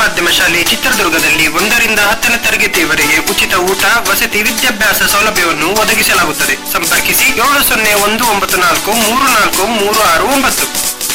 ಮಾಧ್ಯಮ ಶಾಲೆ ಚಿತ್ರದುರ್ಗದಲ್ಲಿ ಒಂದರಿಂದ ಹತ್ತನೇ ತರಗತಿಯವರೆಗೆ ಉಚಿತ ಊಟ ವಸತಿ ವಿದ್ಯಾಭ್ಯಾಸ ಸೌಲಭ್ಯವನ್ನು ಒದಗಿಸಲಾಗುತ್ತದೆ ಸಂಪರ್ಕಿಸಿ ಏಳು ಸೊನ್ನೆ ಒಂದು ಒಂಬತ್ತು ನಾಲ್ಕು ಮೂರು ನಾಲ್ಕು ಮೂರು ಆರು ಒಂಬತ್ತು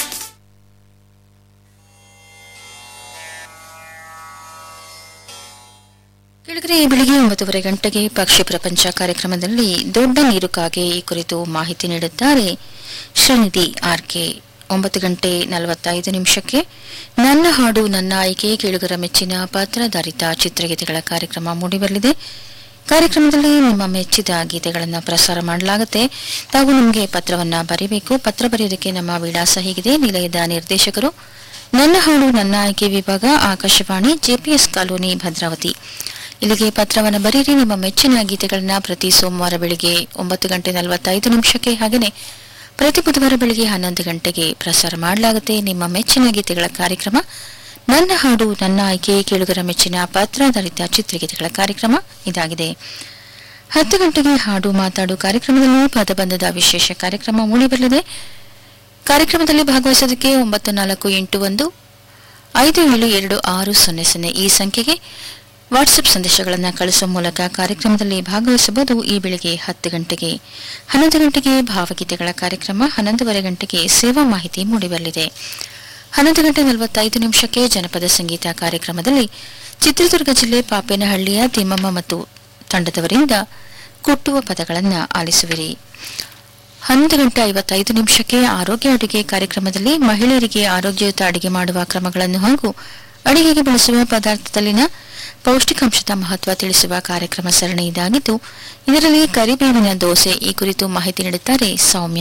ಕೆಳಗರೆ ಬೆಳಿಗ್ಗೆ ಒಂಬತ್ತುವರೆ ಗಂಟೆಗೆ ಪಕ್ಷಿ ಪ್ರಪಂಚ ಕಾರ್ಯಕ್ರಮದಲ್ಲಿ ದೊಡ್ಡ ನೀರುಕಾಗೆ ಈ ಕುರಿತು ಮಾಹಿತಿ ನೀಡುತ್ತಾರೆ ಶ್ರೀನಿಧಿ ಆರ್ಕೆ ಒಂಬತ್ತು ಗಂಟೆ ನಲವತ್ತೈದು ನಿಮಿಷಕ್ಕೆ ನನ್ನ ಹಾಡು ನನ್ನ ಆಯ್ಕೆ ಕೇಳುಗರ ಮೆಚ್ಚಿನ ಪಾತ್ರಧಾರಿತ ಚಿತ್ರಗೀತೆಗಳ ಕಾರ್ಯಕ್ರಮ ಮೂಡಿಬರಲಿದೆ ಕಾರ್ಯಕ್ರಮದಲ್ಲಿ ನಿಮ್ಮ ಮೆಚ್ಚಿದ ಗೀತೆಗಳನ್ನು ಪ್ರಸಾರ ಮಾಡಲಾಗುತ್ತೆ ತಾವು ನಿಮಗೆ ಪತ್ರವನ್ನ ಬರೀಬೇಕು ಪತ್ರ ಬರೆಯೋದಕ್ಕೆ ನಮ್ಮ ವಿಳಾಸ ಹೀಗಿದೆ ನಿಲಯದ ನಿರ್ದೇಶಕರು ನನ್ನ ಹಾಡು ನನ್ನ ಆಯ್ಕೆ ವಿಭಾಗ ಆಕಾಶವಾಣಿ ಜೆಪಿಎಸ್ ಕಾಲೋನಿ ಭದ್ರಾವತಿ ಇಲ್ಲಿಗೆ ಪತ್ರವನ್ನು ಬರೀರಿ ನಿಮ್ಮ ಮೆಚ್ಚಿನ ಗೀತೆಗಳನ್ನ ಪ್ರತಿ ಸೋಮವಾರ ಬೆಳಿಗ್ಗೆ ಒಂಬತ್ತು ಗಂಟೆ ನಲವತ್ತೈದು ನಿಮಿಷಕ್ಕೆ ಹಾಗೆಯೇ ಪ್ರತಿ ಬುಧವಾರ ಬೆಳಿಗ್ಗೆ ಹನ್ನೊಂದು ಗಂಟೆಗೆ ಪ್ರಸಾರ ಮಾಡಲಾಗುತ್ತೆ ನಿಮ್ಮ ಮೆಚ್ಚಿನ ಗೀತೆಗಳ ಕಾರ್ಯಕ್ರಮ ನನ್ನ ಹಾಡು ನನ್ನ ಆಯ್ಕೆ ಕೇಳುಗರ ಮೆಚ್ಚಿನ ಪಾತ್ರಾಧಾರಿತ ಚಿತ್ರಗೀತೆಗಳ ಕಾರ್ಯಕ್ರಮ ಇದಾಗಿದೆ ಹತ್ತು ಗಂಟೆಗೆ ಹಾಡು ಮಾತಾಡು ಕಾರ್ಯಕ್ರಮದಲ್ಲಿ ಪದಬಂಧದ ವಿಶೇಷ ಕಾರ್ಯಕ್ರಮ ಮೂಡಿಬರಲಿದೆ ಕಾರ್ಯಕ್ರಮದಲ್ಲಿ ಭಾಗವಹಿಸೋದಕ್ಕೆ ಒಂಬತ್ತು ನಾಲ್ಕು ಎಂಟು ಒಂದು ಐದು ಏಳು ಎರಡು ಆರು ಸೊನ್ನೆ ಸೊನ್ನೆ ಈ ಸಂಖ್ಯೆಗೆ ವಾಟ್ಸಪ್ ಸಂದೇಶಗಳನ್ನು ಕಳಿಸುವ ಮೂಲಕ ಕಾರ್ಯಕ್ರಮದಲ್ಲಿ ಭಾಗವಹಿಸಬಹುದು ಈ ಬೆಳಿಗ್ಗೆ ಹತ್ತು ಗಂಟೆಗೆ ಹನ್ನೊಂದು ಗಂಟೆಗೆ ಭಾವಗೀತೆಗಳ ಕಾರ್ಯಕ್ರಮ ಹನ್ನೊಂದುವರೆ ಗಂಟೆಗೆ ಸೇವಾ ಮಾಹಿತಿ ಮೂಡಿಬರಲಿದೆ ಹನ್ನೊಂದು ಗಂಟೆ ನಲವತ್ತೈದು ನಿಮಿಷಕ್ಕೆ ಜನಪದ ಸಂಗೀತ ಕಾರ್ಯಕ್ರಮದಲ್ಲಿ ಚಿತ್ರದುರ್ಗ ಜಿಲ್ಲೆ ಪಾಪೇನಹಳ್ಳಿಯ ತಿಮ್ಮಮ್ಮ ಮತ್ತು ತಂಡದವರಿಂದ ಕುಟ್ಟುವ ಪದಗಳನ್ನು ಆಲಿಸುವಿರಿ ಹನ್ನೊಂದು ಗಂಟೆ ಐವತ್ತೈದು ನಿಮಿಷಕ್ಕೆ ಆರೋಗ್ಯ ಅಡುಗೆ ಕಾರ್ಯಕ್ರಮದಲ್ಲಿ ಮಹಿಳೆಯರಿಗೆ ಆರೋಗ್ಯಯುತ ಅಡುಗೆ ಮಾಡುವ ಕ್ರಮಗಳನ್ನು ಹಾಗೂ ಅಡುಗೆಗೆ ಬಳಸುವ ಪದಾರ್ಥದಲ್ಲಿನ ಪೌಷ್ಟಿಕಾಂಶದ ಮಹತ್ವ ತಿಳಿಸುವ ಕಾರ್ಯಕ್ರಮ ಸರಣಿ ಇದಾಗಿದ್ದು ಇದರಲ್ಲಿ ಕರಿಬೇವಿನ ದೋಸೆ ಈ ಕುರಿತು ಮಾಹಿತಿ ನೀಡುತ್ತಾರೆ ಸೌಮ್ಯ